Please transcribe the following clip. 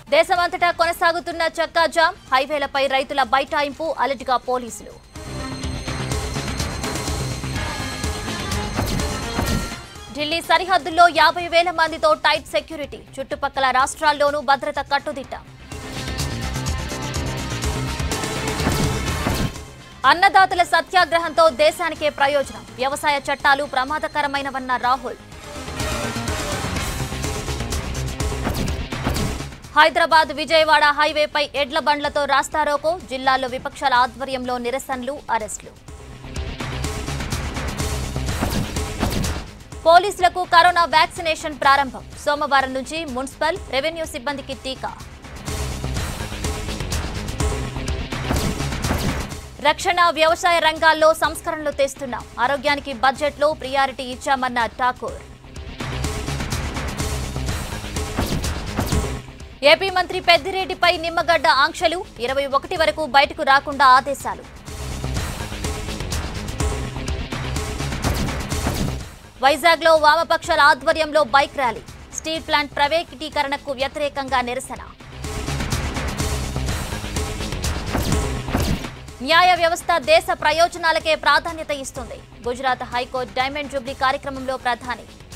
దేశమంతటా కొనసాగుతున్న చక్కా జామ్ హైవేలపై రైతుల బైఠాయింపు అలర్ట్గా పోలీసులు ఢిల్లీ సరిహద్దుల్లో యాభై వేల మందితో టైట్ సెక్యూరిటీ చుట్టుపక్కల రాష్ట్రాల్లోనూ భద్రత కట్టుదిట్ట అన్నదాతల సత్యాగ్రహంతో దేశానికే ప్రయోజనం వ్యవసాయ చట్టాలు ప్రమాదకరమైనవన్న రాహుల్ హైదరాబాద్ విజయవాడ హైవేపై ఎడ్ల బండ్లతో రాస్తారోకో జిల్లాల్లో విపక్షాల ఆధ్వర్యంలో నిరసనలు అరెస్టులు పోలీసులకు కరోనా వ్యాక్సినేషన్ ప్రారంభం సోమవారం నుంచి మున్సిపల్ రెవెన్యూ సిబ్బందికి టీకా రక్షణ వ్యవసాయ రంగాల్లో సంస్కరణలు తెస్తున్నాం ఆరోగ్యానికి బడ్జెట్లో ప్రియారిటీ ఇచ్చామన్న ఠాకూర్ ఏపీ మంత్రి పెద్దిరెడ్డిపై నిమ్మగడ్డ ఆంక్షలు ఇరవై ఒకటి వరకు బయటకు రాకుండా ఆదేశాలు వైజాగ్లో వామపక్షాల ఆధ్వర్యంలో బైక్ ర్యాలీ స్టీల్ ప్లాంట్ ప్రైవేటీకరణకు వ్యతిరేకంగా నిరసన న్యాయ వ్యవస్థ దేశ ప్రయోజనాలకే ప్రాధాన్యత ఇస్తుంది గుజరాత్ హైకోర్టు డైమండ్ జూబ్లీ కార్యక్రమంలో ప్రధాని